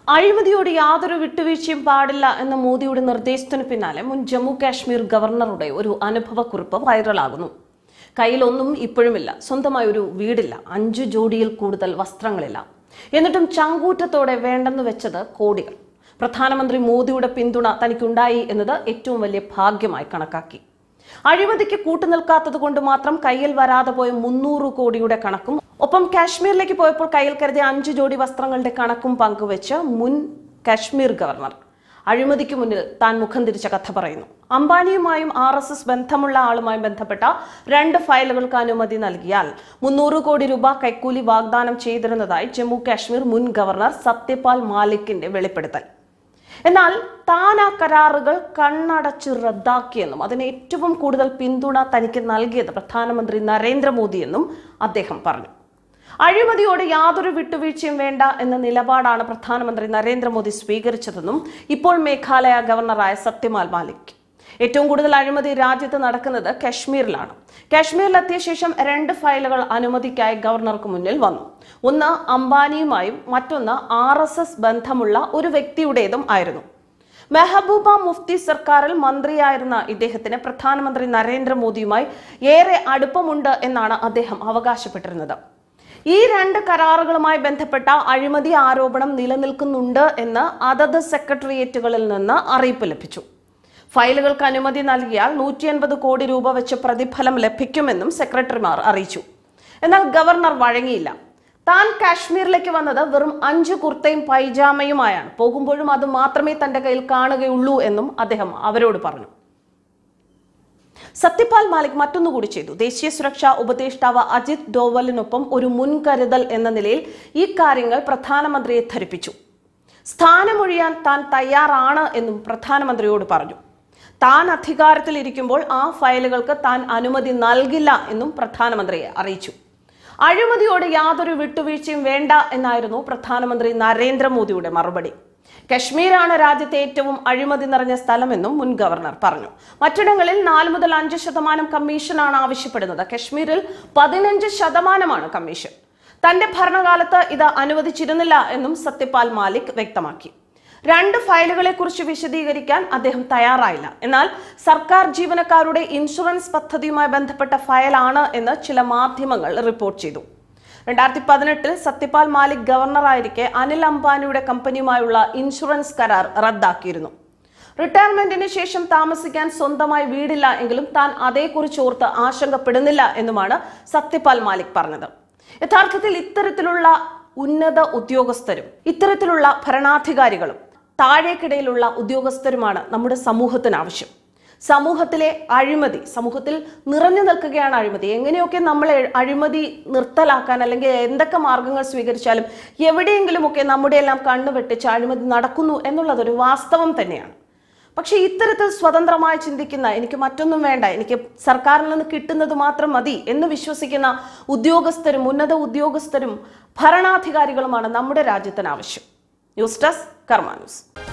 അഴിമതിയോട് യാതൊരു വിട്ടുവീഴ്ചയും പാടില്ല എന്ന മോദിയുടെ നിർദ്ദേശത്തിന് പിന്നാലെ മുൻ ജമ്മു കാശ്മീർ ഗവർണറുടെ ഒരു അനുഭവക്കുറിപ്പ് വൈറലാകുന്നു കയ്യിലൊന്നും ഇപ്പോഴുമില്ല സ്വന്തമായി ഒരു വീടില്ല അഞ്ചു ജോഡിയിൽ കൂടുതൽ വസ്ത്രങ്ങളില്ല എന്നിട്ടും ചങ്കൂറ്റത്തോടെ വേണ്ടെന്ന് വെച്ചത് കോടികൾ പ്രധാനമന്ത്രി മോദിയുടെ പിന്തുണ തനിക്കുണ്ടായി എന്നത് ഏറ്റവും വലിയ ഭാഗ്യമായി കണക്കാക്കി അഴിമതിക്ക് കൂട്ടുനിൽക്കാത്തത് കൊണ്ട് മാത്രം കയ്യിൽ വരാതെ പോയ മുന്നൂറ് കോടിയുടെ കണക്കും ഒപ്പം കാശ്മീരിലേക്ക് പോയപ്പോൾ കയ്യിൽ കരുതിയ അഞ്ചു ജോഡി വസ്ത്രങ്ങളുടെ കണക്കും പങ്കുവെച്ച് മുൻ കാശ്മീർ ഗവർണർ അഴിമതിക്ക് മുന്നിൽ താൻ മുഖം തിരിച്ച കഥ പറയുന്നു അംബാനിയുമായും ആർ എസ് എസ് ബന്ധമുള്ള ആളുമായി ബന്ധപ്പെട്ട രണ്ട് ഫയലുകൾക്ക് അനുമതി നൽകിയാൽ മുന്നൂറ് കോടി രൂപ കൈക്കൂലി വാഗ്ദാനം ചെയ്തിരുന്നതായി ജമ്മു കാശ്മീർ മുൻ ഗവർണർ സത്യപാൽ മാലിക്കിന്റെ വെളിപ്പെടുത്തൽ എന്നാൽ താൻ ആ കരാറുകൾ കണ്ണടച്ച് റദ്ദാക്കിയെന്നും അതിന് ഏറ്റവും കൂടുതൽ പിന്തുണ തനിക്ക് നൽകിയത് പ്രധാനമന്ത്രി നരേന്ദ്രമോദിയെന്നും അദ്ദേഹം പറഞ്ഞു അഴിമതിയോട് യാതൊരു വിട്ടുവീഴ്ചയും വേണ്ട എന്ന നിലപാടാണ് പ്രധാനമന്ത്രി നരേന്ദ്രമോദി സ്വീകരിച്ചതെന്നും ഇപ്പോൾ മേഘാലയ ഗവർണറായ സത്യപാൽ മാലിക് ഏറ്റവും കൂടുതൽ അഴിമതി രാജ്യത്ത് നടക്കുന്നത് കശ്മീരിലാണ് കാശ്മീരിലെത്തിയ ശേഷം രണ്ട് ഫയലുകൾ അനുമതിക്കായി ഗവർണർക്ക് മുന്നിൽ വന്നു ഒന്ന് അംബാനിയുമായും മറ്റൊന്ന് ആർ എസ് എസ് ബന്ധമുള്ള ഒരു വ്യക്തിയുടേതും ആയിരുന്നു മെഹബൂബ മുഫ്തി സർക്കാരിൽ മന്ത്രിയായിരുന്ന ഇദ്ദേഹത്തിന് പ്രധാനമന്ത്രി നരേന്ദ്രമോദിയുമായി ഏറെ അടുപ്പമുണ്ട് എന്നാണ് അദ്ദേഹം അവകാശപ്പെട്ടിരുന്നത് ഈ രണ്ട് കരാറുകളുമായി ബന്ധപ്പെട്ട അഴിമതി ആരോപണം നിലനിൽക്കുന്നുണ്ട് എന്ന് അതത് സെക്രട്ടേറിയറ്റുകളിൽ നിന്ന് അറിയിപ്പ് ലഭിച്ചു ഫയലുകൾക്ക് അനുമതി നൽകിയാൽ നൂറ്റി അൻപത് കോടി രൂപ വെച്ച് പ്രതിഫലം ലഭിക്കുമെന്നും സെക്രട്ടറിമാർ അറിയിച്ചു എന്നാൽ ഗവർണർ വഴങ്ങിയില്ല താൻ കാശ്മീരിലേക്ക് വന്നത് വെറും അഞ്ച് കുർത്തയും പൈജാമയുമായാണ് പോകുമ്പോഴും അത് മാത്രമേ തന്റെ കയ്യിൽ കാണുകയുള്ളൂ എന്നും അദ്ദേഹം അവരോട് പറഞ്ഞു സത്യപാൽ മാലിക് മറ്റൊന്നുകൂടി ചെയ്തു ദേശീയ സുരക്ഷാ ഉപദേഷ്ടാവ് അജിത് ഡോവലിനൊപ്പം ഒരു മുൻകരുതൽ എന്ന നിലയിൽ ഈ കാര്യങ്ങൾ പ്രധാനമന്ത്രിയെ ധരിപ്പിച്ചു സ്ഥാനമൊഴിയാൻ താൻ തയ്യാറാണ് എന്നും പ്രധാനമന്ത്രിയോട് പറഞ്ഞു താൻ അധികാരത്തിലിരിക്കുമ്പോൾ ആ ഫയലുകൾക്ക് താൻ അനുമതി നൽകില്ല എന്നും പ്രധാനമന്ത്രിയെ അറിയിച്ചു അഴിമതിയോട് യാതൊരു വിട്ടുവീഴ്ചയും വേണ്ട എന്നായിരുന്നു പ്രധാനമന്ത്രി നരേന്ദ്രമോദിയുടെ മറുപടി കശ്മീരാണ് രാജ്യത്തെ ഏറ്റവും അഴിമതി നിറഞ്ഞ സ്ഥലമെന്നും മുൻ ഗവർണർ പറഞ്ഞു മറ്റിടങ്ങളിൽ നാല് മുതൽ അഞ്ച് ശതമാനം കമ്മീഷനാണ് ആവശ്യപ്പെടുന്നത് കശ്മീരിൽ പതിനഞ്ച് ശതമാനമാണ് കമ്മീഷൻ തന്റെ ഭരണകാലത്ത് ഇത് അനുവദിച്ചിരുന്നില്ല എന്നും സത്യപാൽ മാലിക് വ്യക്തമാക്കി രണ്ട് ഫയലുകളെ കുറിച്ച് വിശദീകരിക്കാൻ അദ്ദേഹം തയ്യാറായില്ല എന്നാൽ സർക്കാർ ജീവനക്കാരുടെ ഇൻഷുറൻസ് പദ്ധതിയുമായി ബന്ധപ്പെട്ട ഫയലാണ് എന്ന് ചില മാധ്യമങ്ങൾ റിപ്പോർട്ട് ചെയ്തു രണ്ടായിരത്തി പതിനെട്ടിൽ സത്യപാൽ മാലിക് ഗവർണറായിരിക്കെ അനിൽ അംബാനിയുടെ കമ്പനിയുമായുള്ള ഇൻഷുറൻസ് കരാർ റദ്ദാക്കിയിരുന്നു റിട്ടയർമെന്റിന് ശേഷം താമസിക്കാൻ സ്വന്തമായി വീടില്ല എങ്കിലും താൻ അതേക്കുറിച്ച് ഓർത്ത് ആശങ്കപ്പെടുന്നില്ല എന്നുമാണ് സത്യപാൽ മാലിക് പറഞ്ഞത് യഥാർത്ഥത്തിൽ ഇത്തരത്തിലുള്ള ഉന്നത ഉദ്യോഗസ്ഥരും ഇത്തരത്തിലുള്ള ഭരണാധികാരികളും താഴേക്കിടയിലുള്ള ഉദ്യോഗസ്ഥരുമാണ് നമ്മുടെ സമൂഹത്തിന് ആവശ്യം സമൂഹത്തിലെ അഴിമതി സമൂഹത്തിൽ നിറഞ്ഞു നിൽക്കുകയാണ് അഴിമതി എങ്ങനെയൊക്കെ നമ്മൾ അഴിമതി നിർത്തലാക്കാൻ അല്ലെങ്കിൽ എന്തൊക്കെ മാർഗങ്ങൾ സ്വീകരിച്ചാലും എവിടെയെങ്കിലുമൊക്കെ നമ്മുടെ എല്ലാം കണ്ണു വെട്ടിച്ച് അഴിമതി നടക്കുന്നു എന്നുള്ളതൊരു വാസ്തവം തന്നെയാണ് പക്ഷേ ഇത്തരത്തിൽ സ്വതന്ത്രമായി ചിന്തിക്കുന്ന എനിക്ക് മറ്റൊന്നും വേണ്ട എനിക്ക് സർക്കാരിൽ നിന്ന് കിട്ടുന്നത് മാത്രം മതി എന്ന് വിശ്വസിക്കുന്ന ഉദ്യോഗസ്ഥരും ഉന്നത ഉദ്യോഗസ്ഥരും ഭരണാധികാരികളുമാണ് നമ്മുടെ രാജ്യത്തിന് ആവശ്യം ന്യൂസ് ഡെസ്ക് കർമ്മ ന്യൂസ്